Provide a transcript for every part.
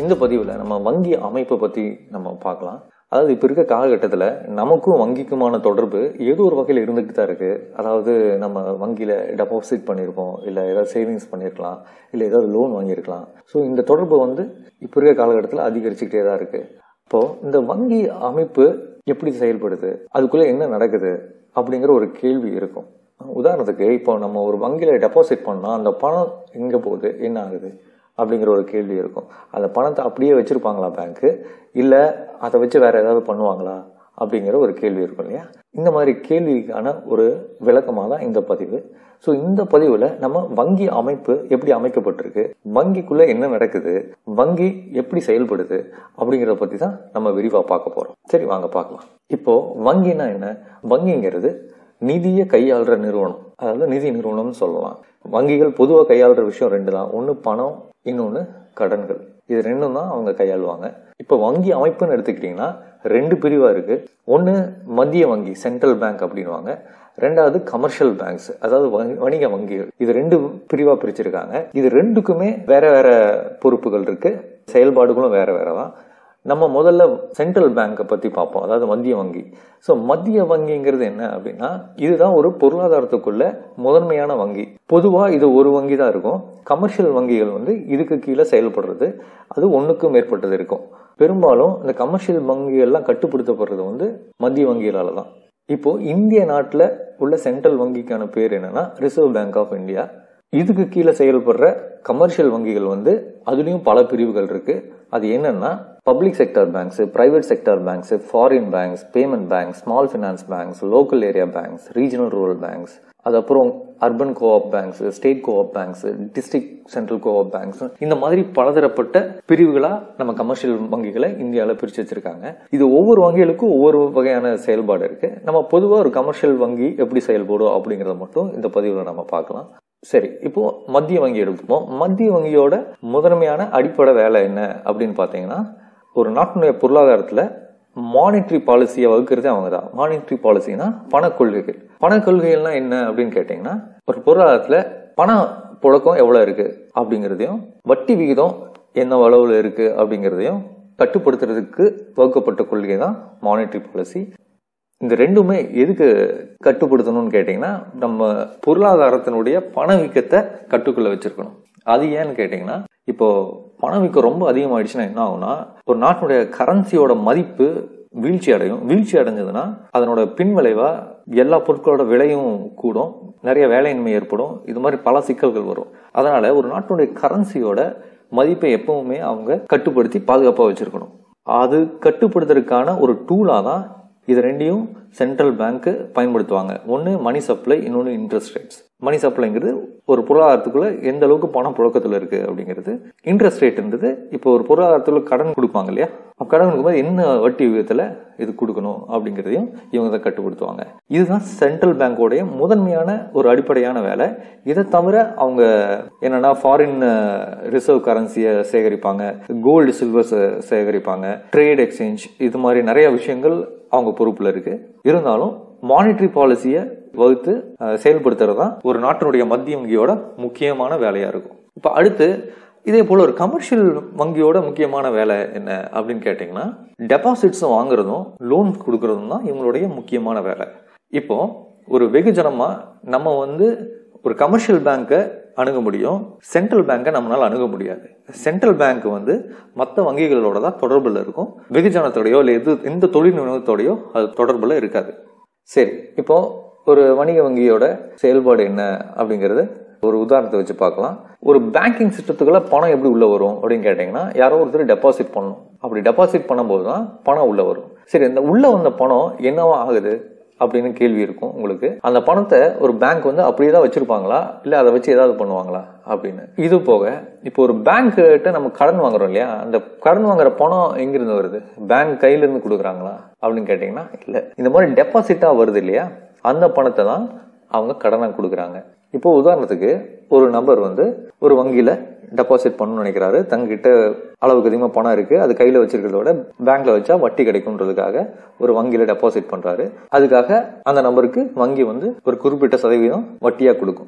இந்த பதிவில் நம்ம வங்கி அமைப்பை பற்றி நம்ம பார்க்கலாம் அதாவது இப்போ இருக்க காலகட்டத்தில் நமக்கும் வங்கிக்குமான தொடர்பு ஏதோ ஒரு வகையில் இருந்துகிட்டு தான் இருக்குது அதாவது நம்ம வங்கியில் டெபாசிட் பண்ணியிருப்போம் இல்லை ஏதாவது சேவிங்ஸ் பண்ணியிருக்கலாம் இல்லை ஏதாவது லோன் வாங்கியிருக்கலாம் ஸோ இந்த தொடர்பு வந்து இப்போ இருக்க காலகட்டத்தில் அதிகரிச்சுக்கிட்டே தான் இருக்குது இப்போது இந்த வங்கி அமைப்பு எப்படி செயல்படுது அதுக்குள்ளே என்ன நடக்குது அப்படிங்கிற ஒரு கேள்வி இருக்கும் உதாரணத்துக்கு இப்போ நம்ம ஒரு வங்கியில் டெபாசிட் பண்ணால் அந்த பணம் எங்கே போகுது என்ன ஆகுது அப்படிங்கிற ஒரு கேள்வி இருக்கும் அந்த பணத்தை அப்படியே வச்சிருப்பாங்களா பேங்க்கு இல்லை அதை வச்சு வேற ஏதாவது பண்ணுவாங்களா அப்படிங்கிற ஒரு கேள்வி இருக்கும் இல்லையா இந்த மாதிரி கேள்விக்கான ஒரு விளக்கமாக தான் இந்த பதிவு ஸோ இந்த பதிவில் நம்ம வங்கி அமைப்பு எப்படி அமைக்கப்பட்டிருக்கு வங்கிக்குள்ள என்ன நடக்குது வங்கி எப்படி செயல்படுது அப்படிங்கிறத பற்றி தான் நம்ம விரிவாக பார்க்க போகிறோம் சரி வாங்க பார்க்கலாம் இப்போ வங்கினா என்ன வங்கிங்கிறது நிதியை கையாளுற நிறுவனம் அதாவது நிதி நிறுவனம்னு சொல்லலாம் வங்கிகள் பொதுவாக கையாளுற விஷயம் ரெண்டு தான் ஒன்று பணம் இன்னொன்று கடன்கள் இது ரெண்டும் தான் அவங்க கையாளுவாங்க இப்போ வங்கி அமைப்புன்னு எடுத்துக்கிட்டிங்கன்னா ரெண்டு பிரிவாக இருக்கு ஒன்று மத்திய வங்கி சென்ட்ரல் பேங்க் அப்படின்வாங்க ரெண்டாவது கமர்ஷியல் பேங்க்ஸ் அதாவது வணிக வங்கிகள் இது ரெண்டு பிரிவாக பிரிச்சிருக்காங்க இது ரெண்டுக்குமே வேற வேற பொறுப்புகள் இருக்கு செயல்பாடுகளும் வேற வேற தான் நம்ம முதல்ல சென்ட்ரல் பேங்கை பற்றி பார்ப்போம் அதாவது மத்திய வங்கி ஸோ மத்திய வங்கிங்கிறது என்ன அப்படின்னா இதுதான் ஒரு பொருளாதாரத்துக்குள்ள முதன்மையான வங்கி பொதுவாக இது ஒரு வங்கி தான் இருக்கும் கமர்ஷியல் வங்கிகள் வந்து இதுக்கு கீழே செயல்படுறது அது ஒன்றுக்கும் மேற்பட்டது இருக்கும் பெரும்பாலும் இந்த கமர்ஷியல் வங்கிகள்லாம் கட்டுப்படுத்தப்படுறது வந்து மத்திய வங்கிகளால தான் இப்போ இந்திய நாட்டில் உள்ள சென்ட்ரல் வங்கிக்கான பேர் என்னன்னா ரிசர்வ் பேங்க் ஆஃப் இந்தியா இதுக்கு கீழே செயல்படுற கமர்ஷியல் வங்கிகள் வந்து அதுலேயும் பல பிரிவுகள் இருக்கு அது என்னன்னா public sector banks private sector banks foreign banks payment banks small finance banks local area banks regional rural banks அது அப்புறம் urban co-op banks state co-op banks district central co-op banks இந்த மாதிரி பலதரப்பட்ட பிரிவுகளா நம்ம கமர்ஷியல் வங்கிகளை இந்தியாவில் பிரிச்சு வச்சிருக்காங்க இது ஒவ்வொரு வங்கிகளுக்கும் ஒவ்வொரு வகையான செயல்பாடு இருக்கு நம்ம பொதுவாக ஒரு கமர்ஷியல் வங்கி எப்படி செயல்படும் அப்படிங்கறத மட்டும் இந்த பதிவில் நம்ம பார்க்கலாம் சரி இப்போ மத்திய வங்கி எடுத்துப்போம் மத்திய வங்கியோட முதன்மையான அடிப்படை வேலை என்ன அப்படின்னு பார்த்தீங்கன்னா ஒரு நாட்டினுடைய பொருளாதாரத்தில் மானிட்டரி பாலிசியை வகுக்கிறதே அவங்க தான் மானிட்டரி பாலிசினா பணக்கொள்கைகள் பணக்கொள்கைகள்னா என்ன அப்படின்னு கேட்டிங்கன்னா ஒரு பொருளாதாரத்தில் பண புழக்கம் எவ்வளோ இருக்கு அப்படிங்கிறதையும் வட்டி விகிதம் என்ன அளவில் இருக்கு அப்படிங்கிறதையும் கட்டுப்படுத்துறதுக்கு வகுக்கப்பட்ட கொள்கை தான் மானிட்டரி பாலிசி இந்த ரெண்டுமே எதுக்கு கட்டுப்படுத்தணும்னு கேட்டிங்கன்னா நம்ம பொருளாதாரத்தினுடைய பணவீக்கத்தை கட்டுக்குள்ள வச்சிருக்கணும் அது ஏன்னு கேட்டிங்கன்னா இப்போ பணவீக்கம் ரொம்ப அதிகமாயிடுச்சுன்னா என்ன ஆகும்னா ஒரு நாட்டினுடைய கரன்சியோட மதிப்பு வீழ்ச்சி அடையும் வீழ்ச்சி அடைஞ்சதுன்னா அதனோட பின்விளைவா எல்லா பொருட்களோட விலையும் கூடும் நிறைய வேலையின்மை ஏற்படும் இது மாதிரி பல சிக்கல்கள் வரும் அதனால ஒரு நாட்டினுடைய கரன்சியோட மதிப்பை எப்பவுமே அவங்க கட்டுப்படுத்தி பாதுகாப்பாக வச்சிருக்கணும் அது கட்டுப்படுத்துறதுக்கான ஒரு டூலா தான் இது ரெண்டையும் சென்ட்ரல் பேங்க் பயன்படுத்துவாங்க ஒன்று மணி சப்ளை இன்னொன்று இன்ட்ரெஸ்ட் ரேட்ஸ் மணி சப்ளைங்கிறது ஒரு பொருளாதாரத்துக்குள்ள எந்த அளவுக்கு பணம் புழக்கத்தில் இருக்கு அப்படிங்கிறது இன்ட்ரெஸ்ட் ரேட்ன்றது இப்போ ஒரு பொருளாதாரத்துல கடன் கொடுப்பாங்க இல்லையா கடன் கொடுக்கும்போது என்ன வட்டி விகிதத்தில் இது கொடுக்கணும் அப்படிங்கிறதையும் இவங்க தான் கட்டுப்படுத்துவாங்க இதுதான் சென்ட்ரல் பேங்கோடைய முதன்மையான ஒரு அடிப்படையான வேலை இதை தவிர அவங்க என்னன்னா ஃபாரின் ரிசர்வ் கரன்சியை சேகரிப்பாங்க கோல்டு சில்வர் சேகரிப்பாங்க ட்ரேட் எக்ஸ்சேஞ்ச் இது மாதிரி நிறைய விஷயங்கள் அவங்க பொறுப்புல இருக்கு இருந்தாலும் மானிட்டரி பாலிசியை வகுத்து செயல்படுத்துறது தான் ஒரு நாட்டினுடைய மத்திய வங்கியோட முக்கியமான வேலையா இருக்கும் இப்போ அடுத்து இதே போல ஒரு கமர்ஷியல் வங்கியோட முக்கியமான வேலை என்ன அப்படின்னு கேட்டிங்கன்னா டெபாசிட்ஸ் வாங்குறதும் லோன் கொடுக்கறதும் தான் இவங்களுடைய முக்கியமான வேலை இப்போ ஒரு வெகுஜனமா நம்ம வந்து ஒரு கமர்ஷியல் பேங்கை அணுக முடியும் சென்ட்ரல் பேங்கை நம்மளால அணுக முடியாது சென்ட்ரல் பேங்க் வந்து மற்ற வங்கிகளோட தான் தொடர்பில் இருக்கும் வெகுஜனத்தோடையோ இல்லை எது எந்த தொழில் நிறுவனத்தோடையோ அது தொடர்பில் இருக்காது சரி இப்போ ஒரு வணிக வங்கியோட செயல்பாடு என்ன அப்படிங்கறது ஒரு உதாரணத்தை வச்சு பார்க்கலாம் ஒரு பேங்கிங் சிஸ்டத்துக்குள்ள பணம் எப்படி உள்ள வரும் அப்படின்னு கேட்டீங்கன்னா யாரோ ஒருத்தர் டெபாசிட் பண்ணணும் அப்படி டெபாசிட் பண்ணும்போது தான் பணம் உள்ள வரும் சரி இந்த உள்ள வந்த பணம் என்னவா ஆகுது அப்படின்னு கேள்வி இருக்கும் உங்களுக்கு அந்த பணத்தை ஒரு பேங்க் வந்து அப்படியே தான் வச்சிருப்பாங்களா இல்ல அதை வச்சு ஏதாவது பண்ணுவாங்களா அப்படின்னு இது போக இப்போ ஒரு பேங்க் கிட்ட நம்ம கடன் வாங்குறோம் இல்லையா அந்த கடன் வாங்குற பணம் எங்கிருந்து வருது பேங்க் கையில இருந்து கொடுக்குறாங்களா அப்படின்னு கேட்டீங்கன்னா இல்ல இந்த மாதிரி டெபாசிட்டா வருது இல்லையா அந்த பணத்தை தான் அவங்க கடனா கொடுக்குறாங்க இப்போ உதாரணத்துக்கு ஒரு நபர் வந்து ஒரு வங்கியில டெபாசிட் பண்ணணும்னு நினைக்கிறாரு தங்கிட்ட அளவுக்கு அதிகமாக பணம் இருக்கு அது கையில வச்சிருக்கிறத விட பேங்க்ல வச்சா வட்டி கிடைக்கும்ன்றதுக்காக ஒரு வங்கியில டெபாசிட் பண்றாரு அதுக்காக அந்த நபருக்கு வங்கி வந்து ஒரு குறிப்பிட்ட சதவீதம் வட்டியா கொடுக்கும்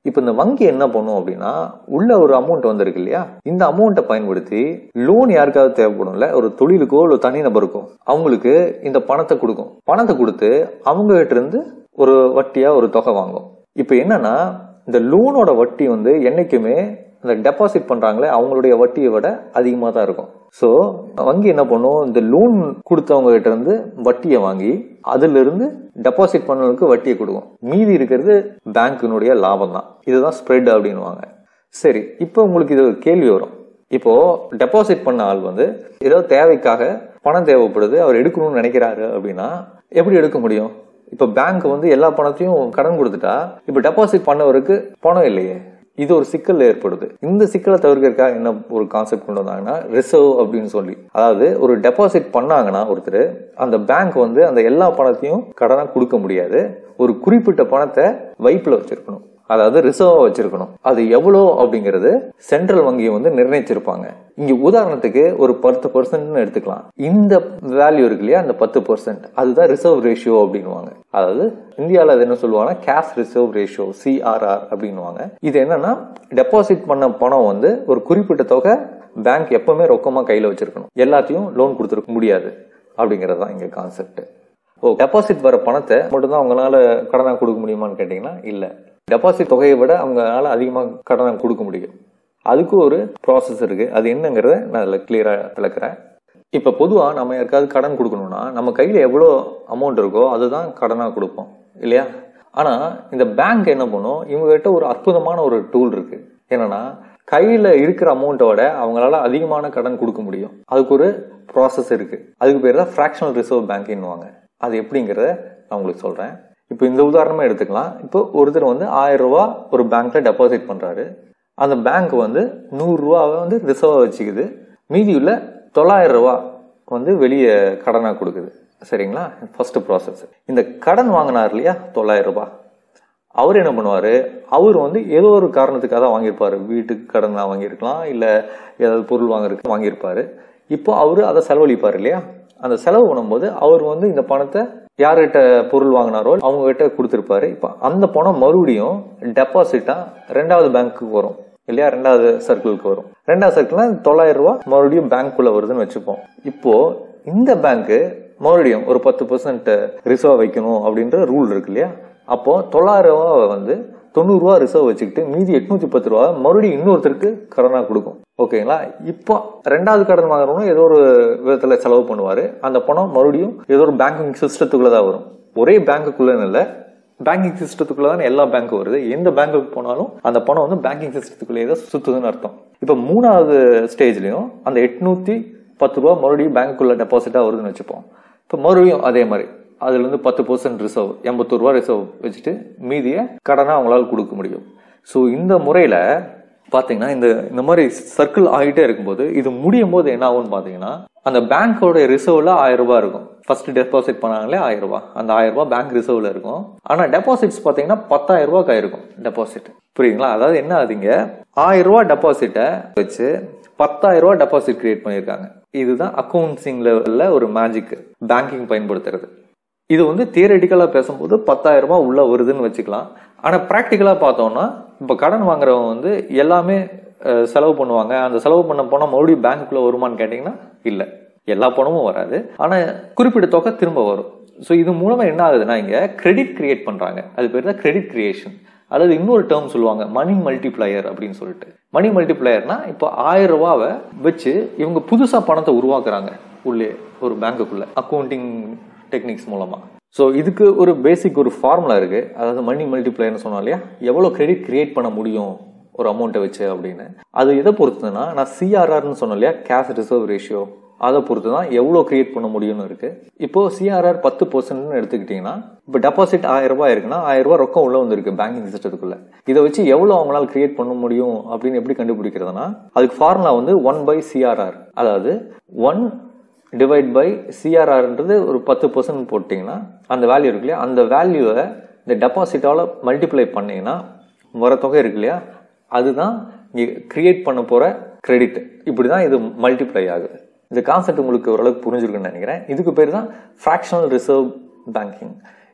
இப்போ இந்த வங்கி என்ன பண்ணும் அப்படின்னா உள்ள ஒரு அமௌண்ட் வந்திருக்கு இல்லையா இந்த அமௌண்ட்டை பயன்படுத்தி லோன் யாருக்காவது தேவைப்படும்ல ஒரு தொழிலுக்கோ இல்லை தனிநபருக்கோ அவங்களுக்கு இந்த பணத்தை கொடுக்கும் பணத்தை கொடுத்து அவங்க கிட்ட இருந்து ஒரு வட்டியா ஒரு தொகை வாங்கும் இப்போ என்னன்னா இந்த லோனோட வட்டி வந்து என்னைக்குமே இந்த டெபாசிட் பண்றாங்களே அவங்களுடைய வட்டியை விட அதிகமாக தான் இருக்கும் ஸோ வங்கி என்ன பண்ணும் இந்த லோன் கொடுத்தவங்க கிட்ட இருந்து வட்டியை வாங்கி அதுல இருந்து டெபாசிட் பண்ணவங்களுக்கு வட்டியை கொடுக்கும் மீதி இருக்கிறது பேங்க்கினுடைய லாபம் தான் இதுதான் ஸ்ப்ரெட் அப்படின்னுவாங்க சரி இப்போ உங்களுக்கு இது ஒரு கேள்வி வரும் இப்போ டெபாசிட் பண்ண ஆள் வந்து ஏதோ தேவைக்காக பணம் தேவைப்படுது அவர் எடுக்கணும்னு நினைக்கிறாரு அப்படின்னா எப்படி எடுக்க முடியும் இப்ப பேங்க் வந்து எல்லா பணத்தையும் கடன் கொடுத்துட்டா இப்ப டெபாசிட் பண்ணவருக்கு பணம் இல்லையே இது ஒரு சிக்கல் ஏற்படுது இந்த சிக்கலை தவிர்க்கிறதுக்காக என்ன ஒரு கான்செப்ட் கொண்டு வந்தாங்கன்னா ரிசர்வ் அப்படின்னு சொல்லி அதாவது ஒரு டெபாசிட் பண்ணாங்கன்னா ஒருத்தர் அந்த பேங்க் வந்து அந்த எல்லா பணத்தையும் கடனா கொடுக்க முடியாது ஒரு குறிப்பிட்ட பணத்தை வைப்புல வச்சிருக்கணும் அதாவது ரிசர்வா வச்சிருக்கணும் அது எவ்வளோ அப்படிங்கிறது சென்ட்ரல் வங்கி வந்து நிர்ணயிச்சிருப்பாங்க இங்க உதாரணத்துக்கு ஒரு பத்து பர்சன்ட்னு எடுத்துக்கலாம் இந்த வேல்யூ இருக்கு இல்லையா அந்த பத்து பர்சன்ட் அதுதான் ரிசர்வ் ரேஷியோ அப்படின்னுவாங்க அதாவது இந்தியாவில் அது என்ன சொல்லுவாங்கன்னா கேஷ் ரிசர்வ் ரேஷியோ சிஆர்ஆர் அப்படின்னுவாங்க இது என்னன்னா டெபாசிட் பண்ண பணம் வந்து ஒரு குறிப்பிட்ட தொகை பேங்க் எப்பவுமே ரொக்கமா கையில வச்சிருக்கணும் எல்லாத்தையும் லோன் கொடுத்துருக்க முடியாது அப்படிங்கிறது தான் இங்க கான்செப்ட் ஓ டெபாசிட் வர பணத்தை மட்டும்தான் அவங்களால கடனாக கொடுக்க முடியுமான்னு கேட்டிங்கன்னா இல்லை டெபாசிட் தொகையை விட அவங்களால அதிகமாக கடனாக கொடுக்க முடியும் அதுக்கு ஒரு ப்ராசஸ் இருக்கு அது என்னங்கிறத நான் அதில் கிளியராக விளக்குறேன் இப்போ பொதுவாக நம்ம யாருக்காவது கடன் கொடுக்கணும்னா நம்ம கையில் எவ்வளோ அமௌண்ட் இருக்கோ அதுதான் கடனாக கொடுப்போம் இல்லையா ஆனால் இந்த பேங்க் என்ன பண்ணும் இவங்ககிட்ட ஒரு அற்புதமான ஒரு டூல் இருக்கு என்னன்னா கையில் இருக்கிற அமௌண்ட்டோட அவங்களால அதிகமான கடன் கொடுக்க முடியும் அதுக்கு ஒரு ப்ராசஸ் இருக்கு அதுக்கு பேர் தான் ஃப்ராக்ஷனல் ரிசர்வ் பேங்க்னுவாங்க அது எப்படிங்கிறத நான் உங்களுக்கு சொல்றேன் இப்போ இந்த உதாரணமா எடுத்துக்கலாம் இப்போ ஒருத்தர் வந்து ஆயிரம் ரூபா ஒரு பேங்க்ல டெபாசிட் பண்றாரு அந்த பேங்க் வந்து நூறு ரூபாவை வந்து ரிசர்வா வச்சுக்குது மீதி உள்ள தொள்ளாயிரம் ரூபா வந்து வெளியே கடனா கொடுக்குது சரிங்களா ஃபர்ஸ்ட் ப்ராசஸ் இந்த கடன் வாங்கினார் இல்லையா தொள்ளாயிரம் ரூபாய் அவர் என்ன பண்ணுவாரு அவர் வந்து ஏதோ ஒரு காரணத்துக்காக தான் வாங்கியிருப்பாரு வீட்டுக்கு கடன் வாங்கியிருக்கலாம் இல்ல ஏதாவது பொருள் வாங்குறதுக்கு வாங்கியிருப்பாரு இப்போ அவரு அதை செலவழிப்பாரு இல்லையா அந்த செலவு பண்ணும்போது அவர் வந்து இந்த பணத்தை யார்கிட்ட பொருள் வாங்கினாரோ அவங்க கிட்ட கொடுத்துருப்பாரு இப்போ அந்த பணம் மறுபடியும் டெபாசிட்டா ரெண்டாவது பேங்க்குக்கு வரும் இல்லையா ரெண்டாவது சர்க்கிளுக்கு வரும் ரெண்டாவது சர்க்கிள்னா தொள்ளாயிரம் ரூபாய் மறுபடியும் பேங்க்குள்ள வருதுன்னு வச்சுப்போம் இப்போ இந்த பேங்க் மறுபடியும் ஒரு பத்து பர்சன்ட் ரிசர்வ் வைக்கணும் அப்படின்ற ரூல் இருக்கு இல்லையா அப்போ தொள்ளாயிரம் ரூபாவை வந்து தொண்ணூறு ரூபா ரிசர்வ் வச்சுக்கிட்டு மீதி எட்நூத்தி பத்து ரூபா மறுபடியும் இன்னொருத்தருக்கு கடனா கொடுக்கும் ஓகேங்களா இப்போ ரெண்டாவது கடன் வாங்குறவனும் ஏதோ ஒரு விதத்துல செலவு பண்ணுவாரு அந்த பணம் மறுபடியும் ஏதோ ஒரு பேங்கிங் சிஸ்டத்துக்குள்ள தான் வரும் ஒரே பேங்குக்குள்ளன்னு இல்லை பேங்கிங் சிஸ்டத்துக்குள்ள தான் எல்லா பேங்க்கும் வருது எந்த பேங்க்குக்கு போனாலும் அந்த பணம் வந்து பேங்கிங் சிஸ்டத்துக்குள்ளேயே தான் சுத்துதுன்னு அர்த்தம் இப்போ மூணாவது ஸ்டேஜ்லயும் அந்த எட்நூத்தி பத்து ரூபா மறுபடியும் பேங்க்குள்ள டெபாசிட்டா வருதுன்னு வச்சுப்போம் இப்போ மறுபடியும் அதே மாதிரி அதுல இருந்து பத்து பர்சன்ட் ரிசர்வ் எண்பத்தொரு ரூபா ரிசர்வ் வச்சுட்டு மீதியை கடனா அவங்களால கொடுக்க முடியும் ஸோ இந்த முறையில பாத்தீங்கன்னா இந்த இந்த மாதிரி சர்க்கிள் ஆகிட்டே இருக்கும்போது இது முடியும் போது என்ன ஆகும்னு பாத்தீங்கன்னா அந்த பேங்கோட ரிசர்வ்ல ஆயிரம் ரூபாய் இருக்கும் ஃபர்ஸ்ட் டெபாசிட் பண்ணாங்களே ஆயிரம் ரூபாய் அந்த ஆயிரம் ரூபாய் பேங்க் ரிசர்வ்ல இருக்கும் ஆனா டெபாசிட்ஸ் பாத்தீங்கன்னா பத்தாயிரம் ரூபாய்க்கு ஆயிருக்கும் டெபாசிட் புரியுங்களா அதாவது என்ன ஆகுதுங்க ஆயிரம் ரூபாய் டெபாசிட்டை வச்சு பத்தாயிரம் ரூபாய் டெபாசிட் கிரியேட் பண்ணியிருக்காங்க இதுதான் அக்கௌண்ட்ஸிங் லெவல்ல ஒரு மேஜிக் பேங்கிங் பயன்படுத்துறது இது வந்து தியரட்டிக்கலா பேசும்போது பத்தாயிரம் ரூபாய் உள்ள வருதுன்னு வச்சுக்கலாம் ஆனா பிராக்டிக்கலா பார்த்தோம்னா இப்ப கடன் வாங்குறவங்க வந்து எல்லாமே அஹ், செலவு பண்ணுவாங்க அந்த செலவு பண்ண பணம் மறுபடியும் பேங்க்குள்ள வருமான்னு கேட்டீங்கன்னா இல்ல எல்லா பணமும் வராது ஆனா குறிப்பிட்ட தொகை திரும்ப வரும் ஸோ இது மூலமா என்ன ஆகுதுன்னா இங்க கிரெடிட் கிரியேட் பண்றாங்க அது பேர் தான் கிரெடிட் கிரியேஷன் அல்லது இன்னொரு டேர்ம் சொல்லுவாங்க மணி மல்டிப்ளையர் அப்படின்னு சொல்லிட்டு மணி மல்டிப்ளையர்னா இப்போ ஆயிரம் ரூபாவை வச்சு இவங்க புதுசா பணத்தை உருவாக்குறாங்க உள்ளே ஒரு பேங்க்குள்ள அக்கௌண்டிங் டெக்னிக்ஸ் மூலமா ஸோ இதுக்கு ஒரு பேசிக் ஒரு ஃபார்முலா இருக்கு அதாவது மணி மல்டிப்ளையர்னு சொன்னோம் இல்லையா எவ்வளோ கிரெடிட் கிரியேட் பண்ண முடியும் ஒரு அமௌண்ட்டை வச்சு அப்படின்னு அது எதை பொறுத்துனா நான் சிஆர்ஆர்னு சொன்னேன் இல்லையா கேஷ் ரிசர்வ் ரேஷியோ அதை பொறுத்து தான் எவ்வளோ கிரியேட் பண்ண முடியும்னு இருக்கு இப்போ சிஆர்ஆர் பத்து பர்சன்ட்னு எடுத்துக்கிட்டீங்கன்னா இப்போ டெபாசிட் ஆயிரம் ரூபாய் இருக்குன்னா ஆயிரம் ரூபாய் ரொக்கம் உள்ள வந்திருக்கு பேங்கிங் சிஸ்டத்துக்குள்ள இதை வச்சு எவ்வளோ அவங்களால கிரியேட் பண்ண முடியும் அப்படின்னு எப்படி கண்டுபிடிக்கிறதுனா அதுக்கு ஃபார்முலா வந்து ஒன் பை சிஆர்ஆர் அதாவது ஒன் டிவைட் பை சிஆர்ஆர்ன்றது ஒரு பத்து பர்சன்ட் போட்டிங்கன்னா அந்த வேல்யூ இருக்கு இல்லையா அந்த வேல்யூவை இந்த டெபாசிட்டால மல்டிப்ளை பண்ணீங்கன்னா வர தொகை இருக்கு இல்லையா அதுதான் நீ கிரியேட் பண்ண போற கிரெடிட் இப்படி தான் இது மல்டிப்ளை ஆகுது இந்த கான்செப்ட் உங்களுக்கு ஓரளவுக்கு புரிஞ்சிருக்குன்னு நினைக்கிறேன் இதுக்கு பேர் தான் ஃப்ராக்ஷனல் ரிசர்வ் பேங்கிங்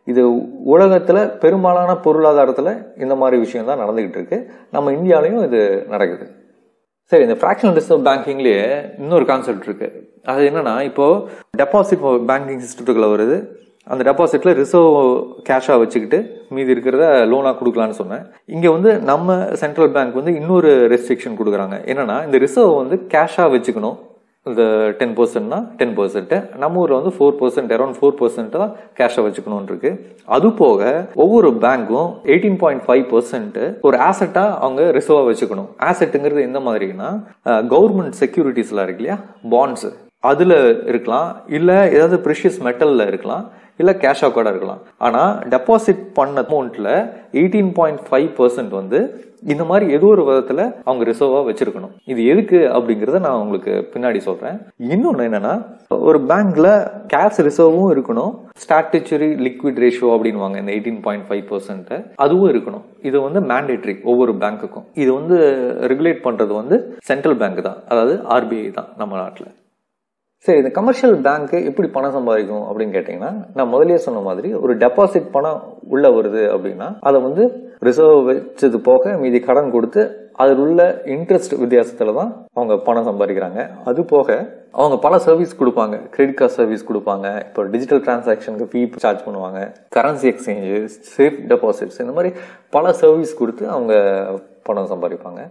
இது உலகத்துல பெரும்பாலான பொருளாதாரத்துல இந்த மாதிரி விஷயம் தான் நடந்துகிட்டு இருக்கு நம்ம இந்தியாலையும் இது நடக்குது சரி இந்த ஃப்ராக்ஷனல் ரிசர்வ் பேங்கிங்லயே இன்னொரு கான்செப்ட் இருக்கு அது என்னன்னா இப்போ டெபாசிட் பேங்கிங் சிஸ்டத்துக்குள்ள வருது அந்த டெபாசிட்ல ரிசர்வ் கேஷா வச்சுக்கிட்டு மீதி இருக்கிறத லோனா கொடுக்கலான்னு சொன்னேன் இங்க வந்து நம்ம சென்ட்ரல் பேங்க் வந்து இன்னொரு ரெஸ்ட்ரிக்ஷன் கொடுக்குறாங்க என்னன்னா இந்த ரிசர்வ் வந்து கேஷா வச்சுக்கணும் இந்த டென் பர்சன்ட்னா டென் பர்சன்ட் நம்ம ஊர்ல வந்து four percent around four percent தான் கேஷை வச்சுக்கணும் இருக்கு அது போக ஒவ்வொரு பேங்க்கும் எயிட்டீன் பாயிண்ட் ஃபைவ் பர்சன்ட் ஒரு ஆசெட்டா அவங்க ரிசர்வா வச்சுக்கணும் ஆசெட்டுங்கிறது எந்த மாதிரினா கவர்மெண்ட் செக்யூரிட்டிஸ்லாம் இருக்கு இல்லையா பாண்ட்ஸ் அதுல இருக்கலாம் இல்ல ஏதாவது ப்ரிஷியஸ் மெட்டல்ல இருக்கலாம் இல்ல கேஷா கூட இருக்கலாம் ஆனா டெபாசிட் பண்ண அமௌண்ட்ல எயிட்டீன் பாயிண்ட் ஃபைவ் பர்சன்ட் வந்து இந்த மாதிரி ஏதோ ஒரு விதத்துல அவங்க ரிசர்வா வச்சிருக்கணும் இது எதுக்கு அப்படிங்கறத நான் உங்களுக்கு பின்னாடி சொல்றேன் இன்னொன்னு என்னன்னா ஒரு பேங்க்ல கேஷ் ரிசர்வும் இருக்கணும் ஸ்டாட்டிச்சுரி லிக்விட் ரேஷியோ அப்படின்வாங்க இந்த எயிட்டீன் பாயிண்ட் ஃபைவ் பர்சன்ட் அதுவும் இருக்கணும் இது வந்து மேண்டேட்ரி ஒவ்வொரு பேங்க்குக்கும் இது வந்து ரெகுலேட் பண்றது வந்து சென்ட்ரல் பேங்க் தான் அதாவது ஆர்பிஐ தான் நம்ம நாட்டில் சரி இந்த கமர்ஷியல் பேங்க் எப்படி பணம் சம்பாதிக்கும் அப்படின்னு கேட்டீங்கன்னா நான் முதல்லயே சொன்ன மாதிரி ஒரு டெபாசிட் பணம் உள்ள வருது அப்படின்னா அதை வந்து ரிசர்வ் வச்சது போக மீதி கடன் கொடுத்து அதில் உள்ள இன்ட்ரெஸ்ட் வித்தியாசத்துல தான் அவங்க பணம் சம்பாதிக்கிறாங்க அது போக அவங்க பல சர்வீஸ் கொடுப்பாங்க கிரெடிட் கார்டு சர்வீஸ் கொடுப்பாங்க இப்போ டிஜிட்டல் டிரான்சாக்ஷனுக்கு ஃபீ சார்ஜ் பண்ணுவாங்க கரன்சி எக்ஸ்சேஞ்சு சேஃப் டெபாசிட்ஸ் இந்த மாதிரி பல சர்வீஸ் கொடுத்து அவங்க பணம் சம்பாதிப்பாங்க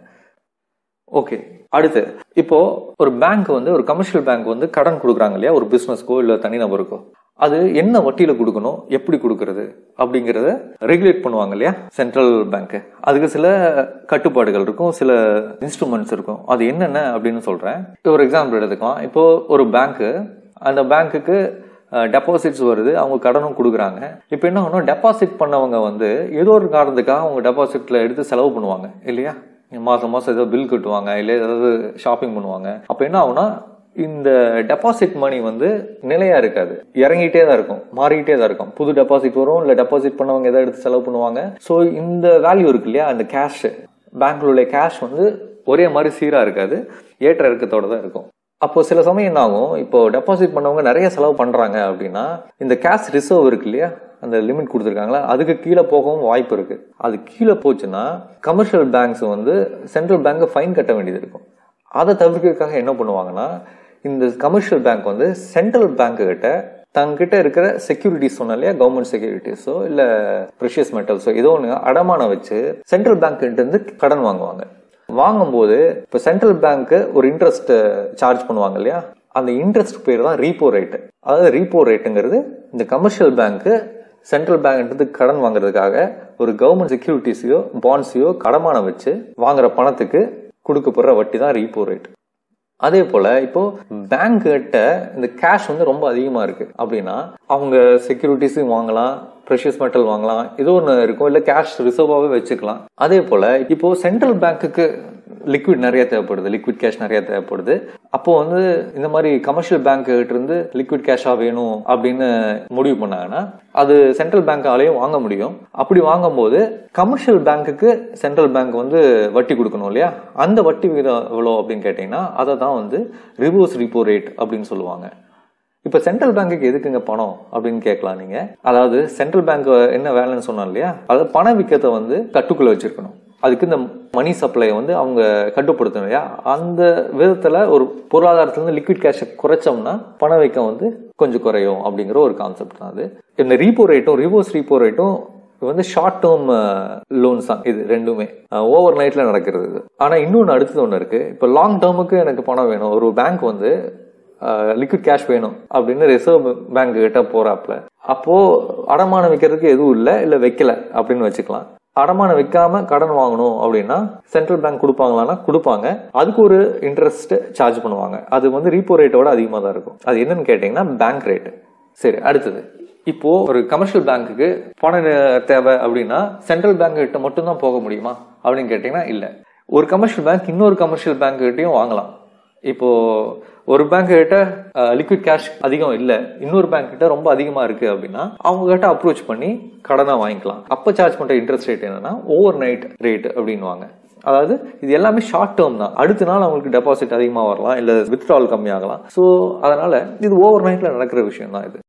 ஓகே அடுத்து இப்போ ஒரு பேங்க் வந்து ஒரு கமர்ஷியல் பேங்க் வந்து கடன் கொடுக்குறாங்க இல்லையா ஒரு பிசினஸ்க்கோ இல்ல தனிநபருக்கோ அது என்ன வட்டியில கொடுக்கணும் எப்படி கொடுக்கறது அப்படிங்கறத ரெகுலேட் பண்ணுவாங்க இல்லையா சென்ட்ரல் பேங்க் அதுக்கு சில கட்டுப்பாடுகள் இருக்கும் சில இன்ஸ்ட்ருமெண்ட்ஸ் இருக்கும் அது என்னென்ன அப்படின்னு சொல்றேன் ஒரு எக்ஸாம்பிள் எடுத்துக்கலாம் இப்போ ஒரு பேங்க் அந்த பேங்க்குக்கு டெபாசிட்ஸ் வருது அவங்க கடனும் கொடுக்குறாங்க இப்போ என்ன ஆகணும் டெபாசிட் பண்ணவங்க வந்து ஏதோ ஒரு காரணத்துக்காக அவங்க டெபாசிட்ல எடுத்து செலவு பண்ணுவாங்க இல்லையா மாசம் மாசம் ஏதோ பில் கட்டுவாங்க இல்லை ஏதாவது ஷாப்பிங் பண்ணுவாங்க அப்ப என்ன ஆகும்னா இந்த டெபாசிட் மணி வந்து நிலையா இருக்காது இறங்கிட்டே தான் இருக்கும் மாறிக்கிட்டே தான் இருக்கும் புது டெபாசிட் வரும் இல்ல டெபாசிட் பண்ணவங்க ஏதாவது எடுத்து செலவு பண்ணுவாங்க ஸோ இந்த வேல்யூ இருக்கு இல்லையா அந்த கேஷ் பேங்க்ல உள்ள கேஷ் வந்து ஒரே மாதிரி சீரா இருக்காது ஏற்ற இறக்கத்தோட தான் இருக்கும் அப்போ சில சமயம் என்ன ஆகும் இப்போ டெபாசிட் பண்ணவங்க நிறைய செலவு பண்றாங்க அப்படின்னா இந்த கேஷ் ரிசர்வ் இருக்கு இல்லையா அந்த லிமிட் கொடுத்துருக்காங்களா அதுக்கு கீழே போகவும் வாய்ப்பு இருக்கு அது கீழே போச்சுன்னா கமர்ஷியல் பேங்க்ஸ் வந்து சென்ட்ரல் பேங்க் ஃபைன் கட்ட வேண்டியது இருக்கும் அதை தவிர்க்கிறதுக்காக என்ன பண்ணுவாங்கன்னா இந்த கமர்ஷியல் பேங்க் வந்து சென்ட்ரல் பேங்க் கிட்ட தங்கிட்ட இருக்கிற செக்யூரிட்டிஸ் சொன்ன இல்லையா கவர்மெண்ட் செக்யூரிட்டிஸோ இல்ல ப்ரெஷியஸ் மெட்டல்ஸோ ஏதோ ஒன்று அடமானம் வச்சு சென்ட்ரல் பேங்க் கிட்ட இருந்து கடன் வாங்குவாங்க வாங்கும்போது இப்போ சென்ட்ரல் பேங்க் ஒரு இன்ட்ரெஸ்ட் சார்ஜ் பண்ணுவாங்க இல்லையா அந்த இன்ட்ரெஸ்ட் பேர் தான் ரீப்போ ரேட் அதாவது ரீப்போ ரேட்டுங்கிறது இந்த கமர்ஷியல் பேங்க் சென்ட்ரல் பேங்க் கடன் வாங்குறதுக்காக ஒரு கவர்மெண்ட் செக்யூரிட்டிஸையோ பாண்ட்ஸையோ கடமானம் வச்சு வாங்குற பணத்துக்கு கொடுக்கப்படுற வட்டி தான் ரீப்போ ரேட் அதே போல இப்போ பேங்க் கிட்ட இந்த கேஷ் வந்து ரொம்ப அதிகமா இருக்கு அப்படின்னா அவங்க செக்யூரிட்டிஸும் வாங்கலாம் ப்ரெஷியஸ் மெட்டல் வாங்கலாம் ஏதோ ஒன்று இருக்கும் இல்லை கேஷ் ரிசர்வாகவே வச்சுக்கலாம் அதே போல இப்போ சென்ட்ரல் பேங்க்குக்கு லிக்விட் நிறைய தேவைப்படுது லிக்விட் கேஷ் நிறைய தேவைப்படுது அப்போ வந்து இந்த மாதிரி கமர்ஷியல் பேங்க் கிட்ட இருந்து லிக்விட் கேஷா வேணும் அப்படின்னு முடிவு பண்ணாங்கன்னா அது சென்ட்ரல் பேங்காலையும் வாங்க முடியும் அப்படி வாங்கும்போது கமர்ஷியல் பேங்க்குக்கு சென்ட்ரல் பேங்க் வந்து வட்டி கொடுக்கணும் இல்லையா அந்த வட்டி விகிதம் எவ்வளோ அப்படின்னு கேட்டீங்கன்னா அதை தான் வந்து ரிவர்ஸ் ரிப்போ ரேட் அப்படின்னு சொல்லுவாங்க இப்ப சென்ட்ரல் பேங்க்குக்கு எதுக்குங்க பணம் அப்படின்னு கேட்கலாம் நீங்க அதாவது சென்ட்ரல் பேங்க் என்ன வேலைன்னு சொன்னோம் இல்லையா அதாவது பண விக்கத்தை வந்து கட்டுக்குள்ள வச்சிருக்கணும் அதுக்கு இந்த மணி சப்ளை வந்து அவங்க கட்டுப்படுத்தணும் இல்லையா அந்த விதத்துல ஒரு பொருளாதாரத்துல இருந்து லிக்விட் கேஷை குறைச்சோம்னா பணவீக்கம் வந்து கொஞ்சம் குறையும் அப்படிங்கிற ஒரு கான்செப்ட் தான் அது இந்த ரீப்போ ரேட்டும் ரிவர்ஸ் ரீப்போ ரேட்டும் வந்து ஷார்ட் டேர்ம் லோன்ஸ் தான் இது ரெண்டுமே ஓவர் நைட்ல நடக்கிறது ஆனா இன்னொன்னு அடுத்தது ஒன்று இருக்கு இப்போ லாங் டேர்முக்கு எனக்கு பணம் வேணும் ஒரு பேங்க் வந்து லிக்விட் கேஷ் வேணும் அப்படின்னு ரிசர்வ் பேங்க் கிட்ட போறாப்ல அப்போ அடமானம் வைக்கிறதுக்கு எதுவும் இல்லை இல்ல வைக்கல அப்படின்னு வச்சுக்கலாம் அடமானம் வைக்காம கடன் வாங்கணும் அப்படின்னா சென்ட்ரல் பேங்க் கொடுப்பாங்களான்னா கொடுப்பாங்க அதுக்கு ஒரு இன்ட்ரெஸ்ட் சார்ஜ் பண்ணுவாங்க அது வந்து ரீப்போ ரேட்டோட அதிகமாக தான் இருக்கும் அது என்னன்னு கேட்டீங்கன்னா பேங்க் ரேட் சரி அடுத்தது இப்போ ஒரு கமர்ஷியல் பேங்க்குக்கு பணம் தேவை அப்படின்னா சென்ட்ரல் பேங்க் கிட்ட மட்டும் தான் போக முடியுமா அப்படின்னு கேட்டீங்கன்னா இல்ல ஒரு கமர்ஷியல் பேங்க் இன்னொரு கமர்ஷியல் பேங்க் கிட்டயும் வாங்கலாம் இப்போ ஒரு பேங்க் கிட்ட லிக்விட் கேஷ் அதிகம் இல்ல இன்னொரு பேங்க் கிட்ட ரொம்ப அதிகமா இருக்கு அப்படின்னா அவங்க கிட்ட அப்ரோச் பண்ணி கடனா வாங்கிக்கலாம் அப்ப சார்ஜ் பண்ற இன்ட்ரெஸ்ட் ரேட் என்னன்னா ஓவர் நைட் ரேட் அப்படின்வாங்க அதாவது இது எல்லாமே ஷார்ட் டேர்ம் தான் அடுத்த நாள் அவங்களுக்கு டெபாசிட் அதிகமாக வரலாம் இல்லை வித்ட்ரால் கம்மியாகலாம் ஸோ அதனால இது ஓவர் நைட்ல நடக்கிற விஷயம் தான் இது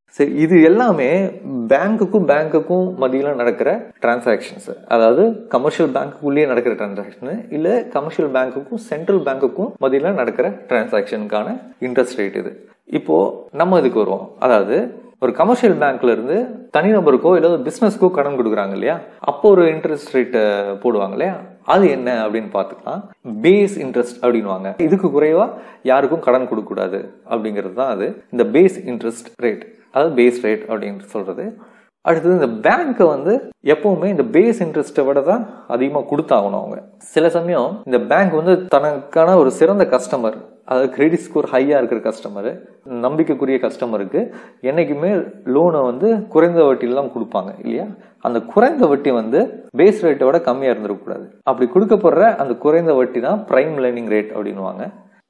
சரி இது எல்லாமே பேங்க்குக்கும் பேங்க்குக்கும் மத்தியில் நடக்கிற டிரான்சாக்ஷன்ஸ் அதாவது கமர்ஷியல் பேங்க்குள்ளேயே நடக்கிற டிரான்சாக்ஷன் இல்லை கமர்ஷியல் பேங்க்குக்கும் சென்ட்ரல் பேங்க்குக்கும் மத்தியில் நடக்கிற டிரான்சாக்ஷனுக்கான இன்ட்ரெஸ்ட் ரேட் இது இப்போ நம்ம இதுக்கு வருவோம் அதாவது ஒரு கமர்ஷியல் பேங்க்ல இருந்து தனிநபருக்கோ இல்லை பிசினஸ்க்கோ கடன் கொடுக்குறாங்க இல்லையா அப்போ ஒரு இன்ட்ரெஸ்ட் ரேட் போடுவாங்க இல்லையா அது என்ன அப்படின்னு பார்த்துக்கலாம் பேஸ் இன்ட்ரெஸ்ட் அப்படின்வாங்க இதுக்கு குறைவா யாருக்கும் கடன் கொடுக்க கூடாது அப்படிங்கிறது தான் அது இந்த பேஸ் இன்ட்ரெஸ்ட் ரேட் அதாவது பேஸ் ரேட் அப்படின்னு சொல்றது அடுத்தது இந்த பேங்க்கை வந்து எப்பவுமே இந்த பேஸ் இன்ட்ரெஸ்ட்டை விட தான் அதிகமாக கொடுத்தாகணும் அவங்க சில சமயம் இந்த பேங்க் வந்து தனக்கான ஒரு சிறந்த கஸ்டமர் அதாவது கிரெடிட் ஸ்கோர் ஹையாக இருக்கிற கஸ்டமர் நம்பிக்கைக்குரிய கஸ்டமருக்கு என்னைக்குமே லோனை வந்து குறைந்த வட்டியில் தான் கொடுப்பாங்க இல்லையா அந்த குறைந்த வட்டி வந்து பேஸ் ரேட்டை விட கம்மியாக இருந்துடக்கூடாது அப்படி கொடுக்கப்படுற அந்த குறைந்த வட்டி தான் பிரைம் லேர்னிங் ரேட் அப்படின்வாங்க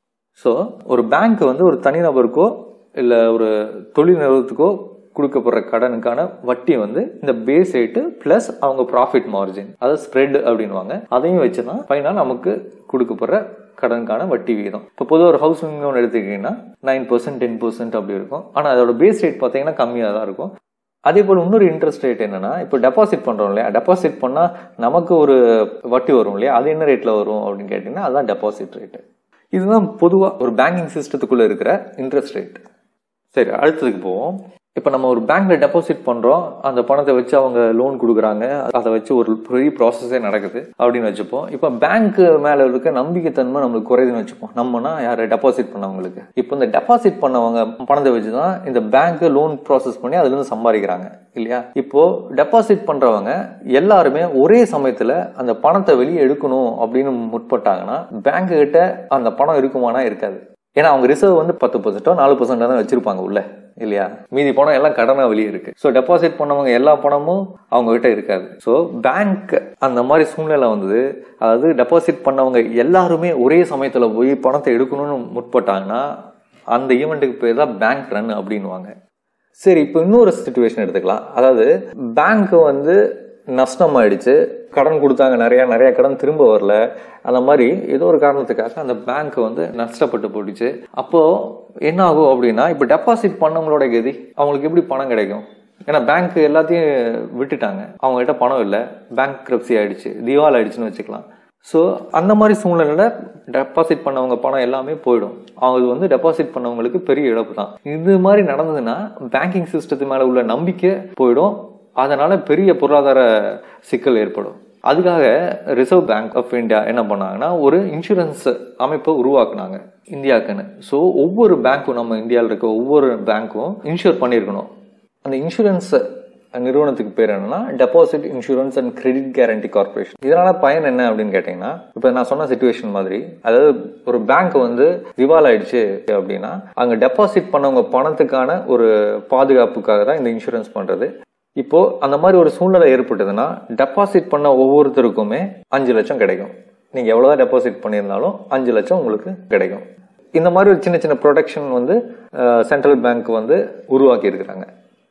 ஸோ ஒரு பேங்க் வந்து ஒரு தனிநபருக்கோ இல்லை ஒரு தொழில் நிறுவனத்துக்கோ கொடுக்கப்படுற கடனுக்கான வட்டி வந்து இந்த பேஸ் ரேட்டு பிளஸ் அவங்க ப்ராஃபிட் மார்ஜின் அதாவது ஸ்ப்ரெட் அப்படின்வாங்க அதையும் வச்சு தான் ஃபைனல் நமக்கு கொடுக்கப்படுற கடனுக்கான வட்டி விகிதம் இப்போ பொதுவாக ஒரு ஹவுஸ் லோன் எடுத்துக்கிட்டீங்கன்னா நைன் பர்சன்ட் டென் பர்சன்ட் அப்படி இருக்கும் ஆனால் அதோட பேஸ் ரேட் பார்த்தீங்கன்னா கம்மியாக தான் இருக்கும் அதே போல் இன்னொரு இன்ட்ரெஸ்ட் ரேட் என்னன்னா இப்போ டெபாசிட் பண்ணுறோம் இல்லையா டெபாசிட் பண்ணால் நமக்கு ஒரு வட்டி வரும் இல்லையா அது என்ன ரேட்டில் வரும் அப்படின்னு கேட்டிங்கன்னா அதுதான் டெபாசிட் ரேட்டு இதுதான் பொதுவாக ஒரு பேங்கிங் சிஸ்டத்துக்குள்ளே இருக்கிற இன்ட்ரெஸ்ட் ரேட் சரி அடுத்ததுக்கு போவோம் இப்போ நம்ம ஒரு பேங்க்ல டெபாசிட் பண்றோம் அந்த பணத்தை வச்சு அவங்க லோன் கொடுக்குறாங்க அதை வச்சு ஒரு பெரிய ப்ராசஸே நடக்குது அப்படின்னு வச்சுப்போம் இப்போ பேங்க் மேல இருக்க நம்பிக்கைத்தன்மை நம்மளுக்கு குறையுதுன்னு வச்சுப்போம் நம்மனா யாரை டெபாசிட் பண்ணவங்களுக்கு இப்போ இந்த டெபாசிட் பண்ணவங்க பணத்தை வச்சு தான் இந்த பேங்க் லோன் ப்ராசஸ் பண்ணி அதுல இருந்து சம்பாதிக்கிறாங்க இல்லையா இப்போ டெபாசிட் பண்றவங்க எல்லாருமே ஒரே சமயத்துல அந்த பணத்தை வெளியே எடுக்கணும் அப்படின்னு முற்பட்டாங்கன்னா பேங்க் கிட்ட அந்த பணம் இருக்குமானா இருக்காது ஏன்னா அவங்க ரிசர்வ் வந்து பத்து பர்சன்டோ நாலு பர்சன்டோ தான் வச்சிருப்பாங்க உள்ள இல்லையா மீதி பணம் எல்லாம் கடனா வெளியே இருக்கு ஸோ டெபாசிட் பண்ணவங்க எல்லா பணமும் அவங்க கிட்ட இருக்காது ஸோ பேங்க் அந்த மாதிரி சூழ்நிலை வந்தது அதாவது டெபாசிட் பண்ணவங்க எல்லாருமே ஒரே சமயத்துல போய் பணத்தை எடுக்கணும்னு முற்பட்டாங்கன்னா அந்த ஈவெண்ட்டுக்கு பேர் தான் பேங்க் ரன் அப்படின்வாங்க சரி இப்போ இன்னொரு சுச்சுவேஷன் எடுத்துக்கலாம் அதாவது பேங்க் வந்து நஷ்டம் ஆயிடுச்சு கடன் கொடுத்தாங்க நிறைய நிறைய கடன் திரும்ப வரல அந்த மாதிரி ஏதோ ஒரு காரணத்துக்காக அந்த பேங்க் வந்து நஷ்டப்பட்டு போயிடுச்சு அப்போ என்ன ஆகும் அப்படின்னா இப்போ டெபாசிட் பண்ணவங்களோட கதி அவங்களுக்கு எப்படி பணம் கிடைக்கும் ஏன்னா பேங்க் எல்லாத்தையும் விட்டுட்டாங்க அவங்க கிட்ட பணம் இல்லை பேங்க் கிரப்சி ஆயிடுச்சு திவால் ஆயிடுச்சுன்னு வச்சுக்கலாம் ஸோ அந்த மாதிரி சூழ்நிலையில டெபாசிட் பண்ணவங்க பணம் எல்லாமே போயிடும் அவங்க வந்து டெபாசிட் பண்ணவங்களுக்கு பெரிய இழப்பு தான் இது மாதிரி நடந்ததுன்னா பேங்கிங் சிஸ்டத்து மேல உள்ள நம்பிக்கை போயிடும் அதனால பெரிய பொருளாதார சிக்கல் ஏற்படும் அதுக்காக ரிசர்வ் பேங்க் ஆஃப் இந்தியா என்ன பண்ணாங்கன்னா ஒரு இன்சூரன்ஸ் அமைப்பை உருவாக்குனாங்க இந்தியாவுக்குன்னு ஸோ ஒவ்வொரு பேங்க்கும் நம்ம இந்தியாவில் இருக்க ஒவ்வொரு பேங்க்கும் இன்சூர் பண்ணியிருக்கணும் அந்த இன்சூரன்ஸ் நிறுவனத்துக்கு பேர் என்னன்னா deposit insurance and credit guarantee corporation இதனால பயன் என்ன அப்படின்னு கேட்டீங்கன்னா இப்ப நான் சொன்ன சுச்சுவேஷன் மாதிரி அதாவது ஒரு பேங்க் வந்து திவால் ஆயிடுச்சு அப்படின்னா அங்க டெபாசிட் பண்ணவங்க பணத்துக்கான ஒரு பாதுகாப்புக்காக தான் இந்த இன்சூரன்ஸ் பண்றது இப்போ அந்த மாதிரி ஒரு சூழ்நிலை ஏற்பட்டதுன்னா டெபாசிட் பண்ண ஒவ்வொருத்தருக்குமே அஞ்சு லட்சம் கிடைக்கும் நீங்க எவ்வளவுதான் டெபாசிட் பண்ணியிருந்தாலும் அஞ்சு லட்சம் உங்களுக்கு கிடைக்கும் இந்த மாதிரி ஒரு சின்ன சின்ன ப்ரொடெக்ஷன் வந்து சென்ட்ரல் பேங்க் வந்து உருவாக்கி இருக்கிறாங்க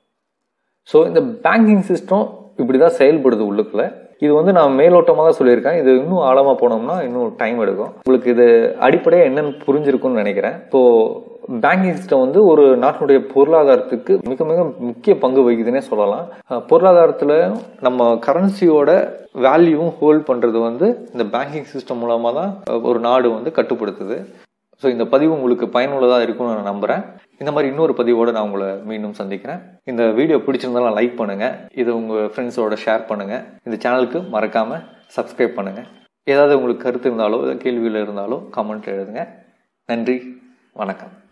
ஸோ இந்த பேங்கிங் சிஸ்டம் இப்படிதான் செயல்படுது உள்ளுக்குள்ள இது வந்து நான் மேலோட்டமாக தான் சொல்லியிருக்கேன் இது இன்னும் ஆழமா போனோம்னா இன்னும் டைம் எடுக்கும் உங்களுக்கு இது அடிப்படையாக என்னன்னு புரிஞ்சிருக்கும்னு நினைக்கிறேன் இப்போ பேங்கிங் சிஸ்டம் வந்து ஒரு நாட்டினுடைய பொருளாதாரத்துக்கு மிக மிக முக்கிய பங்கு வகிக்குதுன்னே சொல்லலாம் பொருளாதாரத்துல நம்ம கரன்சியோட வேல்யூவும் ஹோல்ட் பண்றது வந்து இந்த பேங்கிங் சிஸ்டம் மூலமா தான் ஒரு நாடு வந்து கட்டுப்படுத்துது ஸோ இந்த பதிவு உங்களுக்கு பயனுள்ளதாக இருக்கும்னு நான் நம்புறேன் இந்த மாதிரி இன்னொரு பதிவோட நான் உங்களை மீண்டும் சந்திக்கிறேன் இந்த வீடியோ பிடிச்சிருந்தாலும் லைக் பண்ணுங்க இதை உங்க ஃப்ரெண்ட்ஸோட ஷேர் பண்ணுங்க இந்த சேனலுக்கு மறக்காம சப்ஸ்கிரைப் பண்ணுங்க ஏதாவது உங்களுக்கு கருத்து இருந்தாலோ கேள்வியில் இருந்தாலோ கமெண்ட் எழுதுங்க நன்றி வணக்கம்